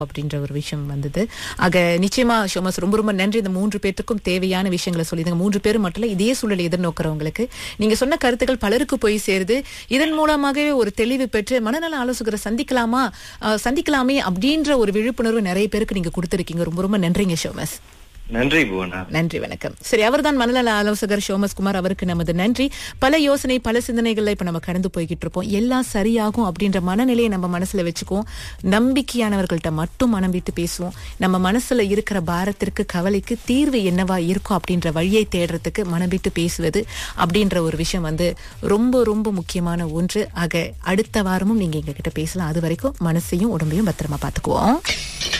அப்படின்ற ஒரு விஷயம் வந்தது ஆக நிச்சயமா ஷோமஸ் ரொம்ப ரொம்ப நன்றி இந்த மூன்று பேருக்கும் தேவையான விஷயங்களை சொல்லிடுங்க மூன்று பேரும் மட்டும் இல்ல, இதே சூழலை எதிர்நோக்கிறவங்களுக்கு நீங்க சொன்ன கருத்துக்கள் பலருக்கு போய் சேருது இதன் மூலமாகவே ஒரு தெளிவு பெற்று மனநல ஆலோசகரை சந்திக்கலாமா அஹ், சந்திக்கலாமே அப்படின்ற ஒரு விழிப்புணர்வு நிறைய பேருக்கு நீங்க கொடுத்துருக்கீங்க ரொம்ப ரொம்ப நன்றிங்க ஷோமஸ் நன்றி புவனா நன்றி வணக்கம் சரி அவர்தான் மனநல ஆலோசகர் சோமஸ் குமார் அவருக்கு நமது நன்றி பல யோசனை பல சிந்தனைகள்ல இப்ப நம்ம கடந்து போய்கிட்டு இருப்போம் எல்லாம் சரியாகும் அப்படின்ற மனநிலையை நம்ம மனசுல வச்சுக்குவோம் நம்பிக்கையானவர்கள்ட்ட மட்டும் மனம் விட்டு பேசுவோம் நம்ம மனசுல இருக்கிற பாரத்திற்கு கவலைக்கு தீர்வு என்னவா இருக்கும் அப்படின்ற வழியை தேடுறதுக்கு மனம் விட்டு பேசுவது அப்படின்ற ஒரு விஷயம் வந்து ரொம்ப ரொம்ப முக்கியமான ஒன்று ஆக அடுத்த வாரமும் நீங்க எங்க கிட்ட பேசலாம் அது வரைக்கும் மனசையும் உடம்பையும் பத்திரமா பாத்துக்குவோம்